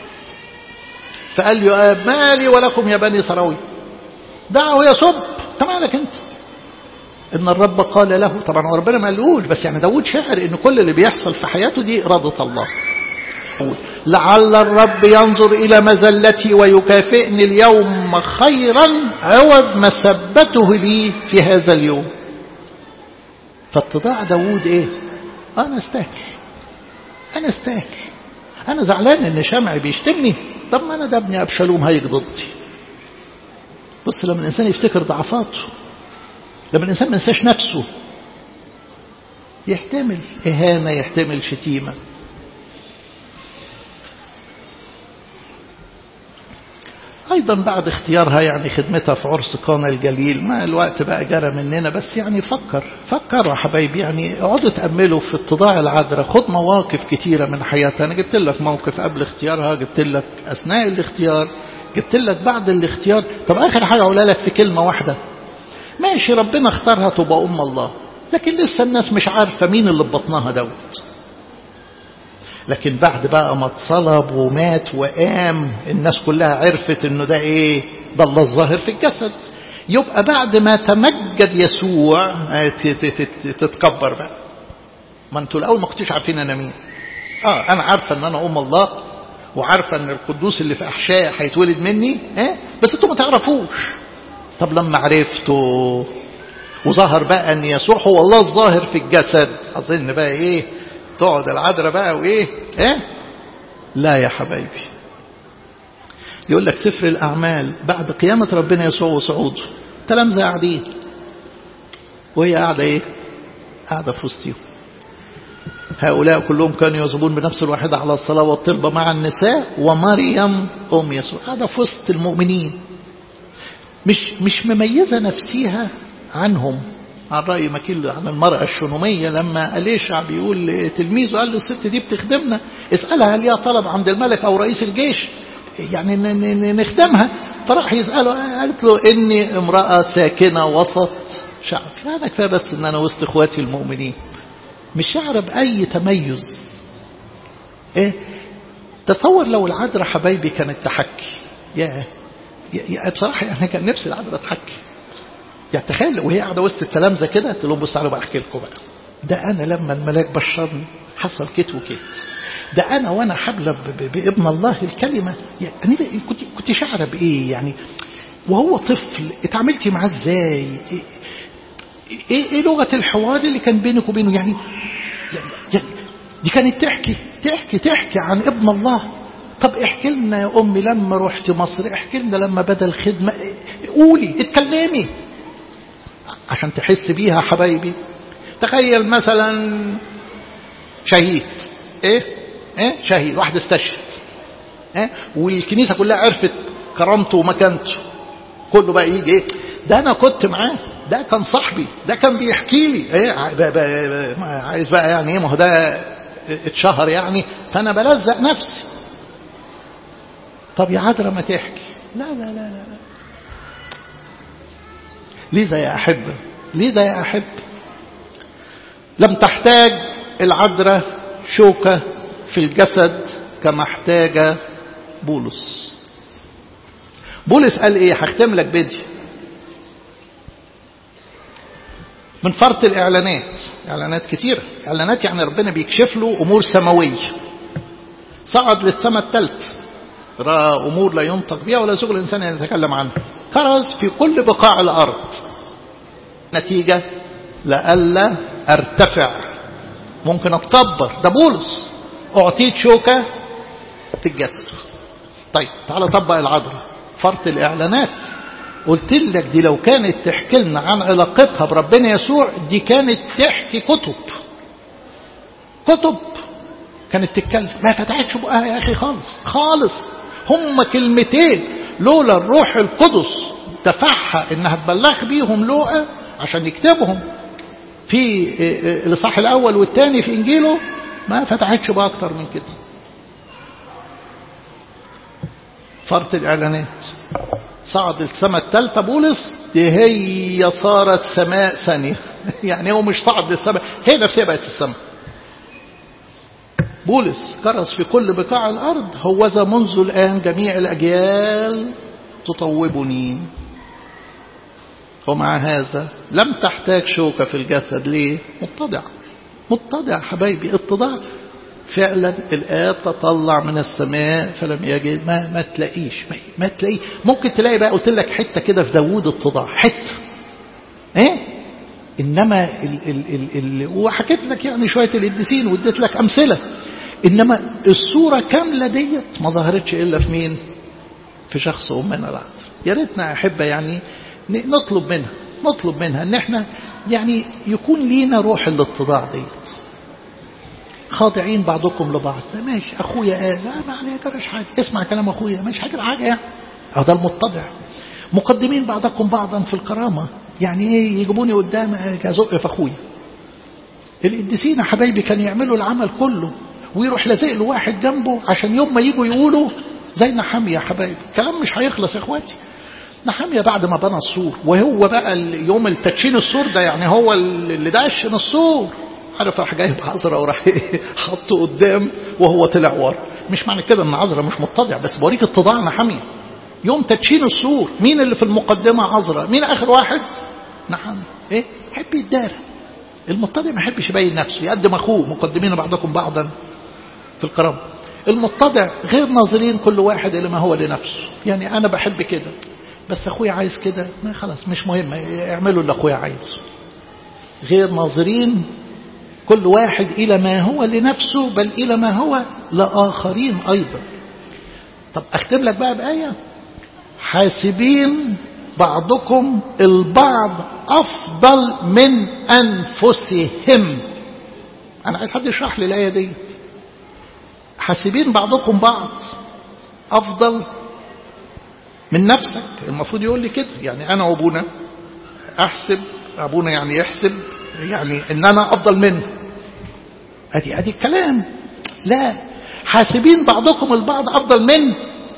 فقال يؤاب مالي ولكم يا بني سراوي دعه يصب انت مالك انت ان الرب قال له طبعا هو ربنا ما قالوش بس يعني داود شاعر ان كل اللي بيحصل في حياته دي إرادة الله لعل الرب ينظر إلى مزلتي ويكافئني اليوم خيرا عوض مسبته لي في هذا اليوم فاتضاع داود ايه انا استاهل أنا استاهل أنا زعلان إن شمعي بيشتمني طب ما أنا ده ابني أبشالوم هيجي ضدي بص لما الإنسان يفتكر ضعفاته لما الإنسان ما ينساش نفسه يحتمل إهانة يحتمل شتيمة أيضا بعد اختيارها يعني خدمتها في عرس قانا الجليل ما الوقت بقى جرى مننا بس يعني فكر فكروا يا حبايبي يعني اقعدوا تأملوا في اتضاع العذراء خد مواقف كتيرة من حياتها أنا جبت لك موقف قبل اختيارها جبت لك أثناء الاختيار جبت لك بعد الاختيار طب آخر حاجة أقولها لك في كلمة واحدة ماشي ربنا اختارها تبقى أم الله لكن لسه الناس مش عارفة مين اللي ببطنها دوت لكن بعد بقى ما اتصلب ومات وقام الناس كلها عرفت انه ده ايه ده الله الظاهر في الجسد يبقى بعد ما تمجد يسوع تتكبر بقى ما انتوا الاول ما كنتوش عارفين انا مين اه انا عارفه ان انا ام الله وعارفه ان القدوس اللي في احشائي هيتولد مني اه بس انتوا ما تعرفوش طب لما عرفتوا وظهر بقى ان يسوع هو الله الظاهر في الجسد اظن بقى ايه تقعد العذراء بقى وايه ايه لا يا حبايبي يقول لك سفر الاعمال بعد قيامه ربنا يسوع وصعوده تلامذه قاعدين وهي قاعده ايه قاعده في وسطهم هؤلاء كلهم كانوا يذهبون بنفس الواحدة على الصلاة والطلبة مع النساء ومريم أم يسوع قاعدة في وسط المؤمنين مش مش مميزة نفسيها عنهم عن رأي مكيل عن المرأة الشنومية لما أليشع بيقول لتلميذه قال له الست دي بتخدمنا اسألها هل ليها طلب عند الملك أو رئيس الجيش يعني نخدمها فراح يسأله قالت له إني امرأة ساكنة وسط شعب أنا كفاية بس إن أنا وسط إخواتي المؤمنين مش شعر بأي تميز إيه تصور لو العذراء حبايبي كانت تحكي يا يا بصراحة يعني كان نفسي العذراء تحكي يعني تخيل وهي قاعده وسط التلامذه كده تقول لهم بصوا تعالوا بقى احكي لكم بقى ده انا لما الملاك بشرني حصل كت وكت ده انا وانا حبلى بابن الله الكلمه يعني كنت كنت شاعره بايه يعني وهو طفل اتعاملتي معاه ازاي ايه ايه لغه الحوار اللي كان بينك وبينه يعني يعني دي كانت تحكي تحكي تحكي عن ابن الله طب احكي لنا يا امي لما رحت مصر احكي لنا لما بدا الخدمه قولي اتكلمي عشان تحس بيها حبايبي تخيل مثلا شهيد ايه ايه شهيد واحد استشهد ايه والكنيسه كلها عرفت كرامته ومكانته كله بقى يجي ايه ده انا كنت معاه ده كان صاحبي ده كان بيحكي لي ايه بقى بقى عايز بقى يعني ايه ما هو ده اتشهر يعني فانا بلزق نفسي طب يا عذرا ما تحكي لا لا لا لا, لا. لذا يا أحبة لذا يا أحب لم تحتاج العذراء شوكة في الجسد كما احتاج بولس بولس قال ايه هختم لك بدي من فرط الاعلانات اعلانات كتيرة اعلانات يعني ربنا بيكشف له امور سماوية صعد للسماء الثالث رأى امور لا ينطق بها ولا سوق الانسان ان يتكلم عنها كرز في كل بقاع الارض نتيجة لألا ارتفع ممكن اتكبر ده بولس اعطيت شوكة في الجسد طيب تعالى طبق العذراء فرط الاعلانات قلت لك دي لو كانت تحكي لنا عن علاقتها بربنا يسوع دي كانت تحكي كتب كتب كانت تتكلم ما فتحتش بقها يا اخي خالص خالص هم كلمتين لولا الروح القدس دفعها انها تبلغ بيهم لوقا عشان يكتبهم في الاصحاح الاول والثاني في انجيله ما فتحتش بقى اكتر من كده فرط الاعلانات صعد السماء الثالثه بولس دي هي صارت سماء ثانيه يعني هو مش صعد للسماء هي نفسها بقت السماء بولس كرس في كل بقاع الارض هوذا منذ الان جميع الاجيال تطوبني ومع هذا لم تحتاج شوكة في الجسد ليه متضع متضع حبايبي اتضاع فعلا الآب تطلع من السماء فلم يجد ما ما تلاقيش ما, ما تلاقيه ممكن تلاقي بقى قلت لك حتة كده في داوود اتضاع حتة ايه انما ال ال ال ال وحكيت لك يعني شوية القديسين واديت لك امثلة إنما الصورة كاملة ديت ما ظهرتش إلا في مين في شخص أمنا العذراء يا ريتنا أحبة يعني نطلب منها نطلب منها ان احنا يعني يكون لينا روح الاتضاع ديت خاضعين بعضكم لبعض ماشي اخويا قال لا ما عليه جرش حاجه اسمع كلام اخويا مش حاجه حاجه يعني اهو ده المتضع مقدمين بعضكم بعضا في الكرامه يعني ايه يجيبوني قدام ازق في اخويا القديسين يا حبايبي كانوا يعملوا العمل كله ويروح لازق له واحد جنبه عشان يوم ما يجوا يقولوا زي نحامي يا حبايبي كلام مش هيخلص يا اخواتي نحامية بعد ما بنى السور وهو بقى يوم التدشين السور ده يعني هو اللي دشن السور عارف راح جايب عذرا وراح حطه قدام وهو طلع ورا مش معنى كده ان عذرا مش متضع بس بوريك اتضاع نحامية يوم تدشين السور مين اللي في المقدمة عذرا مين اخر واحد نحامية ايه يحب يتدار المتضع ما يحبش يبين نفسه يقدم اخوه مقدمين بعضكم بعضا في الكرامة المتضع غير ناظرين كل واحد الى ما هو لنفسه يعني انا بحب كده بس اخويا عايز كده ما خلاص مش مهم اعملوا اللي اخويا عايزه غير ناظرين كل واحد الى ما هو لنفسه بل الى ما هو لاخرين ايضا طب اختم لك بقى بايه حاسبين بعضكم البعض افضل من انفسهم انا عايز حد يشرح لي الايه دي حاسبين بعضكم بعض افضل من نفسك المفروض يقول لي كده يعني أنا وأبونا أحسب أبونا يعني يحسب يعني إن أنا أفضل منه أدي أدي الكلام لا حاسبين بعضكم البعض أفضل من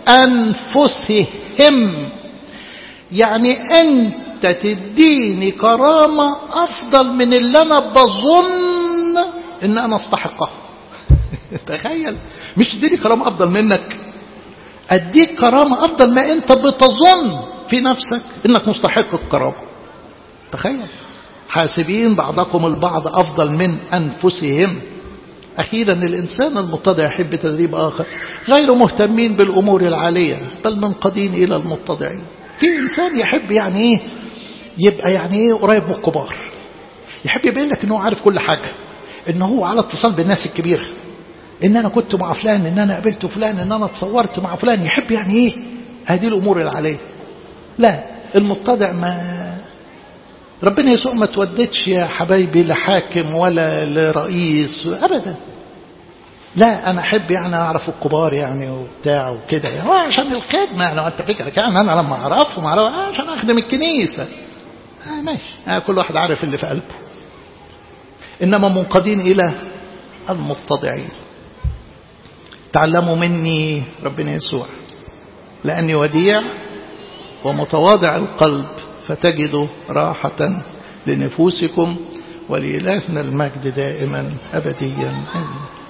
أنفسهم يعني أنت تديني كرامة أفضل من اللي أنا بظن إن أنا أستحقها تخيل مش تديني كرامة أفضل منك أديك كرامة أفضل ما أنت بتظن في نفسك أنك مستحق الكرامة تخيل حاسبين بعضكم البعض أفضل من أنفسهم أخيرا الإنسان المتضع يحب تدريب آخر غير مهتمين بالأمور العالية بل منقادين إلى المتضعين في إنسان يحب يعني إيه يبقى يعني إيه قريب من الكبار يحب يبين لك أنه عارف كل حاجة أنه هو على اتصال بالناس الكبيرة ان انا كنت مع فلان ان انا قابلت فلان ان انا اتصورت مع فلان يحب يعني ايه هذه الامور العاليه لا المتضع ما ربنا يسوع ما تودتش يا حبايبي لحاكم ولا لرئيس ابدا لا انا احب يعني اعرف الكبار يعني وبتاع وكده يعني عشان الخدمه يعني انت فكرك يعني انا لما اعرفهم اعرف عشان اخدم الكنيسه آه ماشي آه كل واحد عارف اللي في قلبه انما منقادين الى المتضعين تعلموا مني ربنا يسوع لأني وديع ومتواضع القلب فتجدوا راحة لنفوسكم ولإلهنا المجد دائما أبديا آمين